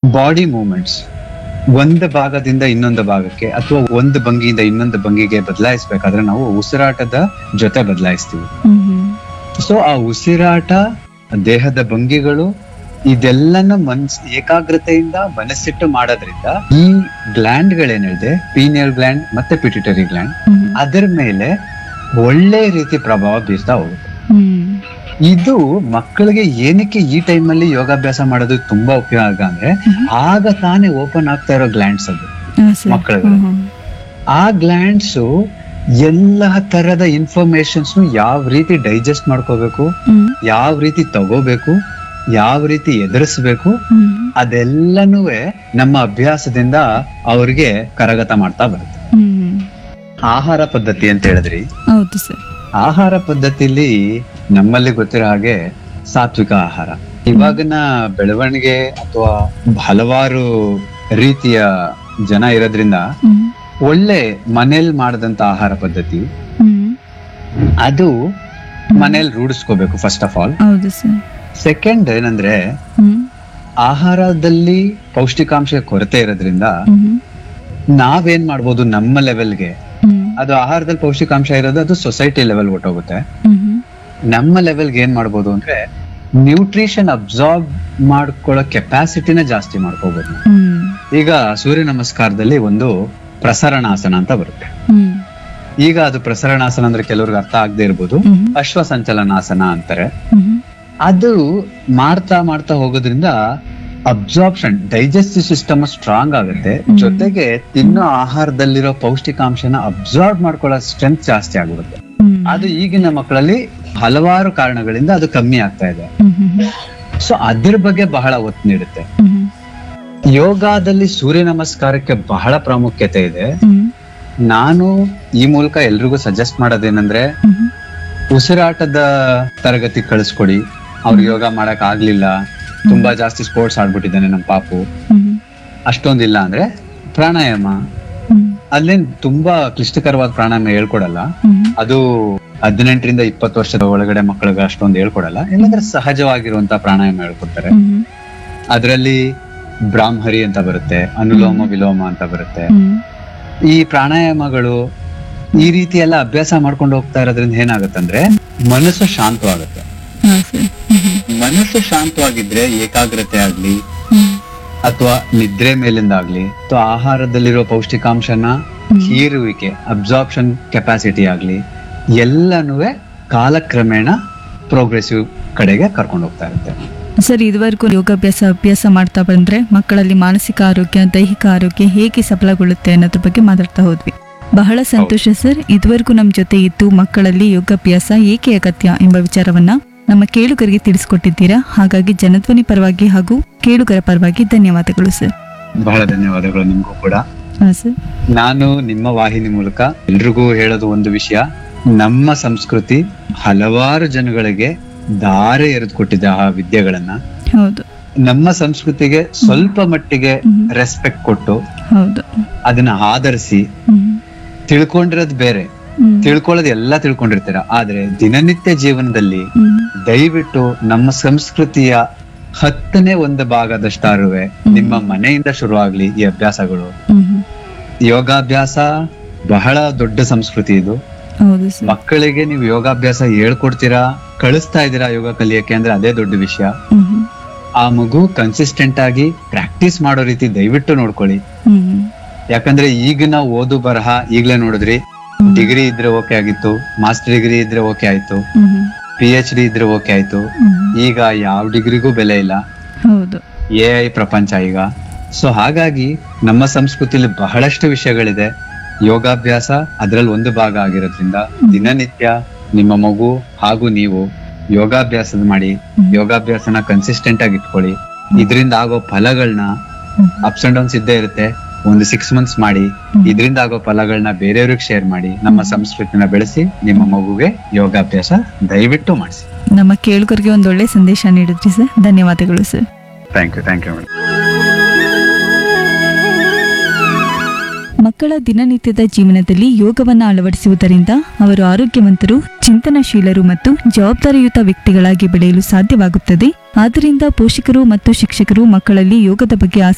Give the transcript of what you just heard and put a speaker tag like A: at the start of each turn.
A: Body movements ಒಂದು ಭಾಗದಿಂದ ಇನ್ನೊಂದು ಭಾಗಕ್ಕೆ ಅಥವಾ ಒಂದು ಭಂಗಿಯಿಂದ ಇನ್ನೊಂದು ಭಂಗಿಗೆ ಬದಲಾಯಿಸ್ಬೇಕಾದ್ರೆ ನಾವು ಉಸಿರಾಟದ ಜೊತೆ ಬದಲಾಯಿಸ್ತೀವಿ
B: ಹ್ಮ್
A: ಸೊ ಆ ಉಸಿರಾಟ ದೇಹದ ಭಂಗಿಗಳು ಇದೆಲ್ಲನ ಮನ್ಸ್ ಏಕಾಗ್ರತೆಯಿಂದ ಮನಸ್ಸಿಟ್ಟು ಮಾಡೋದ್ರಿಂದ ಈ ಗ್ಲ್ಯಾಂಡ್ ಗಳೇನಿದೆ ಪೀನಿಯಲ್ ಗ್ಲ್ಯಾಂಡ್ ಮತ್ತೆ ಪಿಟ್ಯೂಟರಿ ಗ್ಲ್ಯಾಂಡ್
B: ಹ್ಮ್
A: ಅದರ ಮೇಲೆ ಒಳ್ಳೆ ರೀತಿ ಪ್ರಭಾವ ಬೀರ್ತಾ ಹೋಗುತ್ತೆ
B: ಹ್ಮ್
A: ಇದು ಮಕ್ಕಳಿಗೆ ಏನಕ್ಕೆ ಈ ಟೈಮಲ್ಲಿ ಯೋಗಾಭ್ಯಾಸ ಮಾಡೋದು ತುಂಬಾ ಉಪಯೋಗ ಅಂದ್ರೆ ಆಗ ತಾನೇ ಓಪನ್ ಆಗ್ತಾ ಇರೋ ಗ್ಲ್ಯಾಂಡ್ಸ್ ಅದು
B: ಹಾ, ಸರ್.
A: ಮಕ್ಕಳಿಗೆ.
B: ಹ್ಮ್, ಹ್ಮ್.
A: ಆ ಗ್ಲ್ಯಾಂಡ್ಸ್ ಎಲ್ಲ ತರದ ಇನ್ಫಾರ್ಮೇಶನ್ಸ್ ಯಾವ ರೀತಿ ಡೈಜೆಸ್ಟ್ ಮಾಡ್ಕೋಬೇಕು
B: ಹ್ಮ್,
A: ಯಾವ ರೀತಿ ತಗೋಬೇಕು ಯಾವ ರೀತಿ ಎದುರಿಸ್ಬೇಕು
B: ಹ್ಮ್.
A: ಅದೆಲ್ಲನೂ ನಮ್ಮ ಅಭ್ಯಾಸದಿಂದ ಅವ್ರಿಗೆ ಕರಗತ ಮಾಡ್ತಾ ಬರುತ್ತೆ
B: ಹ್ಮ್.
A: ಆಹಾರ ಪದ್ಧತಿ ಅಂತ ಹೇಳಿದ್ರಿ
B: ಹೌದು ಸರ್
A: ಆಹಾರ ಪದ್ಧತಿಲಿ ನಮ್ಮಲ್ಲಿ ಗೊತ್ತಿರೋ ಹಾಗೆ ಸಾತ್ವಿಕ ಆಹಾರ ಇವಾಗಿನ ಬೆಳವಣಿಗೆ ಅಥವಾ ಹಲವಾರು ರೀತಿಯ ಜನ ಇರೋದ್ರಿಂದ
B: ಹ್ಮ್,
A: ಒಳ್ಳೆ ಮನೇಲಿ ಮಾಡದಂತ ಆಹಾರ ಪದ್ಧತಿ
B: ಹ್ಮ್.
A: ಅದು ಮನೇಲಿ ರೂಢಿಸ್ಕೋಬೇಕು ಫಸ್ಟ್ ಆಫ್ ಆಲ್
B: ಹೌದು ಸರ್
A: ಸೆಕೆಂಡ್ ಏನಂದ್ರೆ
B: ಹ್ಮ್,
A: ಆಹಾರದಲ್ಲಿ ಪೌಷ್ಟಿಕಾಂಶ ಕೊರತೆ ಇರೋದ್ರಿಂದ
B: ಹ್ಮ್,
A: ನಾವೇನ್ ಮಾಡ್ಬೋದು ನಮ್ಮ ಲೆವೆಲ್ಗೆ
B: ಹ್ಮ್,
A: ಅದು ಆಹಾರದಲ್ಲಿ ಪೌಷ್ಟಿಕಾಂಶ ಇರೋದು ಅದು ಸೊಸೈಟಿ ಲೆವೆಲ್ ಹೊಟ್ಟೋಗುತ್ತೆ
B: ಹ್ಮ್,
A: ನಮ್ಮ ಲೆವೆಲ್ಗೆ ಏನ್ ಮಾಡ್ಬೋದು ಅಂದ್ರೆ ನ್ಯೂಟ್ರಿಷನ್ ಅಬ್ಸಾರ್ಬ್ ಮಾಡ್ಕೊಳ್ಳೋ ಕೆಪಾಸಿಟಿನ ಜಾಸ್ತಿ ಮಾಡ್ಕೋಬಹುದು
B: ಹ್ಮ್,
A: ಈಗ ಸೂರ್ಯ ನಮಸ್ಕಾರದಲ್ಲಿ ಒಂದು ಪ್ರಸರಣಾಸನ ಅಂತ ಬರುತ್ತೆ
B: ಹ್ಮ್,
A: ಈಗ ಅದು ಪ್ರಸರಣಾಸನ ಅಂದ್ರೆ ಕೆಲವ್ರಿಗೆ ಅರ್ಥ ಆಗದೆ ಇರ್ಬೋದು
B: ಹ್ಮ್,
A: ಅಶ್ವ ಸಂಚಲನಾಸನ ಅಂತಾರೆ
B: ಹ್ಮ್,
A: ಅದು ಮಾಡ್ತಾ ಮಾಡ್ತಾ ಹೋಗೋದ್ರಿಂದ ಅಬ್ಸಾರ್ಪ್ಷನ್ ಡೈಜೆಸ್ಟಿವ್ ಸಿಸ್ಟಮ್ ಸ್ಟ್ರಾಂಗ್ ಆಗುತ್ತೆ ಜೊತೆಗೆ ತಿನ್ನೋ ಆಹಾರದಲ್ಲಿರೋ ಪೌಷ್ಟಿಕಾಂಶನ ಅಬ್ಸಾರ್ಬ್ ಮಾಡ್ಕೊಳ್ಳೋ ಸ್ಟ್ರೆಂತ್ ಜಾಸ್ತಿ ಆಗಿರುತ್ತೆ
B: ಹ್ಮ್,
A: ಅದು ಈಗಿನ ಮಕ್ಕಳಲ್ಲಿ ಹಲವಾರು ಕಾರಣಗಳಿಂದ ಅದು ಕಮ್ಮಿ ಆಗ್ತಾ ಇದೆ
B: ಹ್ಮ್, ಹ್ಮ್,
A: ಸೊ ಅದ್ರ ಬಗ್ಗೆ ಬಹಳ ಒತ್ತು ನೀಡುತ್ತೆ
B: ಹ್ಮ್,
A: ಯೋಗದಲ್ಲಿ ಸೂರ್ಯ ನಮಸ್ಕಾರಕ್ಕೆ ಬಹಳ ಪ್ರಾಮುಖ್ಯತೆ ಇದೆ
B: ಹ್ಮ್,
A: ನಾನು ಈ ಮೂಲಕ ಎಲ್ರಿಗೂ ಸಜೆಸ್ಟ್ ಮಾಡೋದೇನಂದ್ರೆ
B: ಹ್ಮ್,
A: ಉಸಿರಾಟದ ತರಗತಿ ಕಳಿಸ್ಕೊಡಿ ಅವ್ರು ಯೋಗ ಮಾಡಕ್ ಆಗ್ಲಿಲ್ಲ ತುಂಬಾ ಜಾಸ್ತಿ ಸ್ಪೋರ್ಟ್ಸ್ ಆಡ್ಬಿಟ್ಟಿದ್ದಾನೆ ನಮ್ಮ ಪಾಪು
B: ಹ್ಮ್,
A: ಅಷ್ಟೊಂದಿಲ್ಲ ಅಂದ್ರೆ ಪ್ರಾಣಾಯಾಮ
B: ಹ್ಮ್,
A: ಅಲ್ಲೇನ್ ತುಂಬಾ ಕ್ಲಿಷ್ಟಕರವಾದ ಪ್ರಾಣಾಯಾಮ ಹೇಳ್ಕೊಡಲ್ಲ
B: ಹ್ಮ್,
A: ಅದು ಹದಿನೆಂಟರಿಂದ ಇಪ್ಪತ್ತು ವರ್ಷದ ಒಳಗಡೆ ಮಕ್ಕಳಿಗೆ ಅಷ್ಟೊಂದು ಹೇಳ್ಕೊಡಲ್ಲ ಇಲ್ಲಾಂದ್ರೆ ಸಹಜವಾಗಿರುವಂತ ಪ್ರಾಣಾಯಾಮ ಹೇಳ್ಕೊಡ್ತಾರೆ
B: ಹ್ಮ್,
A: ಅದರಲ್ಲಿ ಬ್ರಾಹ್ಮರಿ ಅಂತ ಬರುತ್ತೆ ಅನುಲೋಮ ವಿಲೋಮ ಅಂತ ಬರುತ್ತೆ
B: ಹ್ಮ್,
A: ಈ ಪ್ರಾಣಾಯಾಮಗಳು ಈ ರೀತಿ ಎಲ್ಲ ಅಭ್ಯಾಸ ಮಾಡ್ಕೊಂಡು ಹೋಗ್ತಾ ಇರೋದ್ರಿಂದ ಏನಾಗುತ್ತಂದ್ರೆ ಮನಸ್ಸು ಶಾಂತವಾಗುತ್ತೆ
B: ಹಾ, ಸರ್. ಹ್ಮ್,
A: ಮನಸ್ಸು ಶಾಂತವಾಗಿದ್ರೆ ಏಕಾಗ್ರತೆ ಆಗ್ಲಿ
B: ಹ್ಮ್,
A: ಅಥವಾ ನಿದ್ರೆ ಮೇಲಿಂದ ಆಗ್ಲಿ ಅಥವಾ ಆಹಾರದಲ್ಲಿರೋ ಪೌಷ್ಟಿಕಾಂಶನ ಹೀರುವಿಕೆ ಅಬ್ಸಾರ್ಪ್ಷನ್ ಕೆಪಾಸಿಟಿ ಆಗ್ಲಿ ಎಲ್ಲನೂ ಕಾಲಕ್ರಮೇಣ ಪ್ರೋಗ್ರೆಸಿವ್ ಕಡೆಗೆ ಕರ್ಕೊಂಡು ಹೋಗ್ತಾ ಇರುತ್ತೆ
B: ಸರ್ ಇದುವರೆಗೂ ಯೋಗಾಭ್ಯಾಸ ಅಭ್ಯಾಸ ಮಾಡ್ತಾ ಬಂದ್ರೆ ಮಕ್ಕಳಲ್ಲಿ ಮಾನಸಿಕ ಆರೋಗ್ಯ ದೈಹಿಕ ಆರೋಗ್ಯ ಹೇಗೆ ಸಫಲಗೊಳ್ಳುತ್ತೆ ಅನ್ನೋದ್ರ ಬಗ್ಗೆ ಮಾತಾಡ್ತಾ ಹೋದ್ವಿ ಬಹಳ ಸಂತೋಷ ಸರ್ ಇದುವರೆಗೂ ನಮ್ಮ ಜೊತೆ ಇದ್ದು ಮಕ್ಕಳಲ್ಲಿ ಯೋಗಾಭ್ಯಾಸ ಏಕೆ ಅಗತ್ಯ ಎಂಬ ವಿಚಾರವನ್ನ ನಮ್ಮ ಕೇಳುಗರಿಗೆ ತಿಳಿಸ್ಕೊಟ್ಟಿದ್ದೀರಾ ಹಾಗಾಗಿ ಜನಧ್ವನಿ ಪರವಾಗಿ ಹಾಗೂ ಕೇಳುಗರ ಪರವಾಗಿ ಧನ್ಯವಾದಗಳು ಸರ್
A: ಬಹಳ ಧನ್ಯವಾದಗಳು ನಿಮ್ಗೂ ಕೂಡ
B: ಹಾ ಸರ್
A: ನಾನು ನಿಮ್ಮ ವಾಹಿನಿ ಮೂಲಕ ಎಲ್ರಿಗೂ ಹೇಳೋದು ಒಂದು ವಿಷಯ ನಮ್ಮ ಸಂಸ್ಕೃತಿ ಹಲವಾರು ಜನಗಳಿಗೆ ದಾರೆ ಎರೆದು ಕೊಟ್ಟಿದೆ ಆ ವಿದ್ಯೆಗಳನ್ನ
B: ಹೌದು
A: ನಮ್ಮ ಸಂಸ್ಕೃತಿಗೆ ಸ್ವಲ್ಪ ಮಟ್ಟಿಗೆ
B: ಹ್ಮ್.
A: ರೆಸ್ಪೆಕ್ಟ್ ಕೊಟ್ಟು
B: ಹೌದು
A: ಅದನ್ನ ಆಧರಿಸಿ
B: ಹ್ಮ್
A: ತಿಳ್ಕೊಂಡಿರೋದು ಬೇರೆ
B: ಹ್ಮ್
A: ತಿಳ್ಕೊಳ್ಳೋದು ಎಲ್ಲ ತಿಳ್ಕೊಂಡಿರ್ತೀರ ಆದ್ರೆ ದಿನನಿತ್ಯ ಜೀವನದಲ್ಲಿ
B: ಹ್ಮ್
A: ದಯವಿಟ್ಟು ನಮ್ಮ ಸಂಸ್ಕೃತಿಯ ಹತ್ತನೇ ಒಂದು ಭಾಗದಷ್ಟಾರುವೆ ನಿಮ್ಮ ಮನೆಯಿಂದ ಶುರುವಾಗ್ಲಿ ಈ ಅಭ್ಯಾಸಗಳು
B: ಹ್ಮ್ ಹ್ಮ್.
A: ಯೋಗಾಭ್ಯಾಸ ಬಹಳ ದೊಡ್ಡ ಸಂಸ್ಕೃತಿ ಇದು
B: ಹೌದು ಸರ್
A: ಮಕ್ಕಳಿಗೆ ನೀವು ಯೋಗಾಭ್ಯಾಸ ಹೇಳ್ಕೊಡ್ತೀರಾ ಕಳಿಸ್ತಾ ಇದ್ದೀರಾ ಯೋಗ ಕಲಿಯಕ್ಕೆ ಅಂದ್ರೆ ಅದೇ ದೊಡ್ಡ ವಿಷಯ
B: ಹ್ಮ್ ಹ್ಮ್.
A: ಆ ಮಗು ಕನ್ಸಿಸ್ಟೆಂಟ್ ಆಗಿ ಪ್ರಾಕ್ಟೀಸ್ ಮಾಡೋ ರೀತಿ ದಯವಿಟ್ಟು ನೋಡ್ಕೊಳ್ಳಿ
B: ಹ್ಮ್ ಹ್ಮ್.
A: ಯಾಕಂದ್ರೆ ಈಗಿನ ಓದು ಬರಹ ಈಗ್ಲೇ ನೋಡಿದ್ರಿ ಡಿಗ್ರಿ ಇದ್ರೆ ಓಕೆ ಆಗಿತ್ತು ಮಾಸ್ಟರ್ ಡಿಗ್ರಿ ಇದ್ರೆ ಓಕೆ ಆಯ್ತು
B: ಹ್ಮ್ ಹ್ಮ್.
A: ಪಿ ಎಚ್ ಡಿ ಇದ್ರೆ ಓಕೆ ಆಯ್ತು
B: ಹ್ಮ್ ಹ್ಮ್.
A: ಈಗ ಯಾವ ಡಿಗ್ರಿಗೂ ಬೆಲೆ ಇಲ್ಲ
B: ಹೌದು
A: ಎ ಐ ಪ್ರಪಂಚ ಈಗ ಸೊ ಹಾಗಾಗಿ ನಮ್ಮ ಸಂಸ್ಕೃತಿಲಿ ಬಹಳಷ್ಟು ವಿಷಯಗಳಿದೆ ಯೋಗಾಭ್ಯಾಸ ಅದರಲ್ಲಿ ಒಂದು ಭಾಗ ಆಗಿರೋದ್ರಿಂದ ದಿನನಿತ್ಯ ನಿಮ್ಮ ಮಗು ಹಾಗೂ ನೀವು ಯೋಗಾಭ್ಯಾಸದ ಮಾಡಿ ಯೋಗಾಭ್ಯಾಸನ ಕನ್ಸಿಸ್ಟೆಂಟ್ ಆಗಿ ಇಟ್ಕೊಳ್ಳಿ ಇದರಿಂದ ಆಗೋ ಫಲಗಳನ್ನ ಅಪ್ಸ್ ಅಂಡ್ ಡೌನ್ಸ್ ಇದ್ದೇ ಇರುತ್ತೆ ಒಂದು ಸಿಕ್ಸ್ ಮಂತ್ಸ್ ಮಾಡಿ ಇದರಿಂದ ಆಗೋ ಫಲಗಳನ್ನ ಬೇರೆಯವ್ರಿಗೆ ಶೇರ್ ಮಾಡಿ ನಮ್ಮ ಸಂಸ್ಕೃತಿನ ಬೆಳೆಸಿ ನಿಮ್ಮ ಮಗುಗೆ ಯೋಗಾಭ್ಯಾಸ ದಯವಿಟ್ಟು ಮಾಡಿಸಿ
B: ನಮ್ಮ ಕೇಳುಗರಿಗೆ ಒಂದು ಒಳ್ಳೆ ಸಂದೇಶ ನೀಡಿದ್ರಿ ಸರ್ ಧನ್ಯವಾದಗಳು sir
A: thank you thank you madam
B: ಮಕ್ಕಳ ದಿನನಿತ್ಯದ ಜೀವನದಲ್ಲಿ ಯೋಗವನ್ನು ಅಳವಡಿಸುವುದರಿಂದ ಅವರು ಆರೋಗ್ಯವಂತರು ಚಿಂತನಶೀಲರು ಮತ್ತು ಜವಾಬ್ದಾರಿಯುತ ವ್ಯಕ್ತಿಗಳಾಗಿ ಬೆಳೆಯಲು ಸಾಧ್ಯವಾಗುತ್ತದೆ ಆದ್ದರಿಂದ ಪೋಷಕರು ಮತ್ತು ಶಿಕ್ಷಕರು ಮಕ್ಕಳಲ್ಲಿ ಯೋಗದ ಬಗ್ಗೆ